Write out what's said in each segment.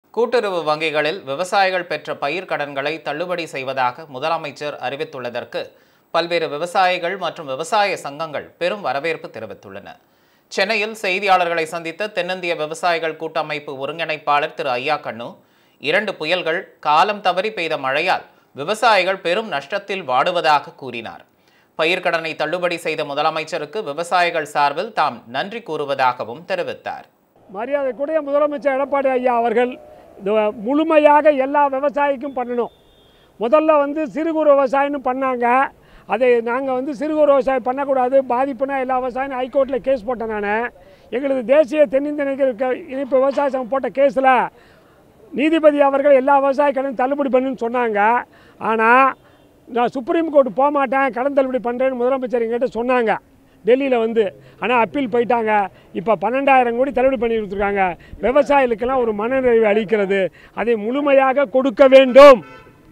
கூட்டுறவு வங்கிகளில் விவசாயிகள் பெற்ற பயிர் கடன்களை தள்ளுபடி செய்வதாக முதலமைச்சர் அறிவித்துள்ளதற்கு பல்வேறு விவசாயிகள் மற்றும் விவசாய சங்கங்கள் பெரும் வரவேற்பு தெரிவித்துள்ளன சென்னையில் செய்தியாளர்களை சந்தித்த தென்னிந்திய விவசாயிகள் கூட்டமைப்பு ஒருங்கிணைப்பாளர் திரு ஐயா கண்ணு இரண்டு புயல்கள் காலம் தவறி பெய்த மழையால் விவசாயிகள் பெரும் நஷ்டத்தில் வாடுவதாக கூறினார் பயிர்க்கடனை தள்ளுபடி செய்த முதலமைச்சருக்கு விவசாயிகள் சார்பில் தாம் நன்றி கூறுவதாகவும் தெரிவித்தார் மரியாதைக்குரிய முதலமைச்சர் எடப்பாடி ஐயா அவர்கள் இது முழுமையாக எல்லா விவசாயிக்கும் பண்ணணும் முதல்ல வந்து சிறு குறு விவசாயம்னு பண்ணாங்க அதை நாங்கள் வந்து சிறு குறு விவசாயம் பண்ணக்கூடாது பாதிப்புனா எல்லா விவசாயம் ஹைகோர்ட்டில் கேஸ் போட்டேன் நான் எங்களது தேசிய தென்னிந்திய இணைக்க- இணைப்பு விவசாய சங்கம் போட்ட கேஸில் நீதிபதி அவர்கள் எல்லா விவசாய கடன் தள்ளுபடி பண்ணுன்னு சொன்னாங்க ஆனால் நான் சுப்ரீம் கோர்ட் போக மாட்டேன் கடன் தள்ளுபடி பண்ணுறேன்னு முதலமைச்சர் எங்கிட்ட சொன்னாங்க டெல்லியில் வந்து ஆனால் அப்பீல் போயிட்டாங்க இப்போ பன்னெண்டாயிரம் கோடி தள்ளுபடி பண்ணி கொடுத்துருக்காங்க விவசாயிகளுக்கெல்லாம் ஒரு மனநிறைவு அளிக்கிறது அதை முழுமையாக கொடுக்க வேண்டும்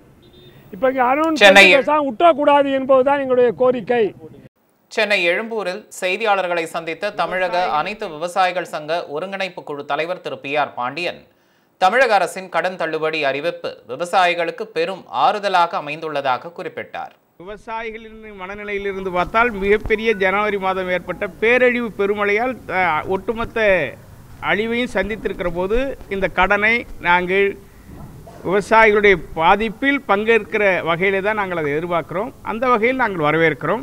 இப்போ இங்கே அனௌன்ஸ் சென்னை- விட்டக்கூடாது என்பதுதான் எங்களுடைய கோரிக்கை சென்னை எழும்பூரில் செய்தியாளர்களை சந்தித்த தமிழக அனைத்து விவசாயிகள் சங்க ஒருங்கிணைப்பு குழு தலைவர் திரு பி ஆர் பாண்டியன் தமிழக அரசின் கடன் தள்ளுபடி அறிவிப்பு விவசாயிகளுக்கு பெரும் ஆறுதலாக அமைந்துள்ளதாக குறிப்பிட்டார் விவசாயிகளின் மனநிலையிலிருந்து பார்த்தால் மிகப்பெரிய ஜனவரி மாதம் ஏற்பட்ட பேரழிவு பெருமழையால் அஹ், ஒட்டுமொத்த அழிவையும் சந்தித்திருக்கிற போது இந்த கடனை நாங்கள் விவசாயிகளுடைய பாதிப்பில் பங்கேற்கிற வகையிலே தான் நாங்கள் அதை எதிர்பார்க்கிறோம் அந்த வகையில் நாங்கள் வரவேற்கிறோம்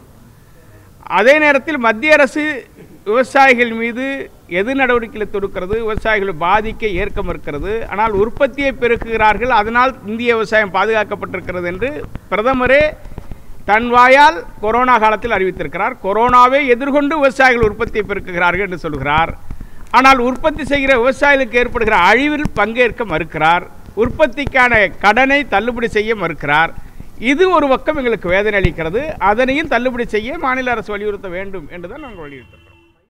அதே நேரத்தில் மத்திய அரசு விவசாயிகள் மீது எது நடவடிக்கைகளை தொடுக்கிறது விவசாயிகளை பாதிக்க ஏற்க மறுக்கிறது ஆனால் உற்பத்தியை பெருக்குகிறார்கள் அதனால் இந்திய விவசாயம் பாதுகாக்கப்பட்டிருக்கிறது என்று பிரதமரே தன் வாயால் கொரோனா காலத்தில் அறிவித்திருக்கிறார் கொரோனாவை எதிர்கொண்டு விவசாயிகள் உற்பத்தியை பெருக்குகிறார்கள் என்று சொல்கிறார் ஆனால் உற்பத்தி செய்கிற விவசாயிகளுக்கு ஏற்படுகிற அழிவில் பங்கேற்க மறுக்கிறார் உற்பத்திக்கான கடனை தள்ளுபடி செய்ய மறுக்கிறார் இது ஒரு பக்கம் எங்களுக்கு வேதனை அளிக்கிறது அதனையும் தள்ளுபடி செய்ய மாநில அரசு வலியுறுத்த வேண்டும் என்று தான் நாங்கள் வலியுறுத்துறோம்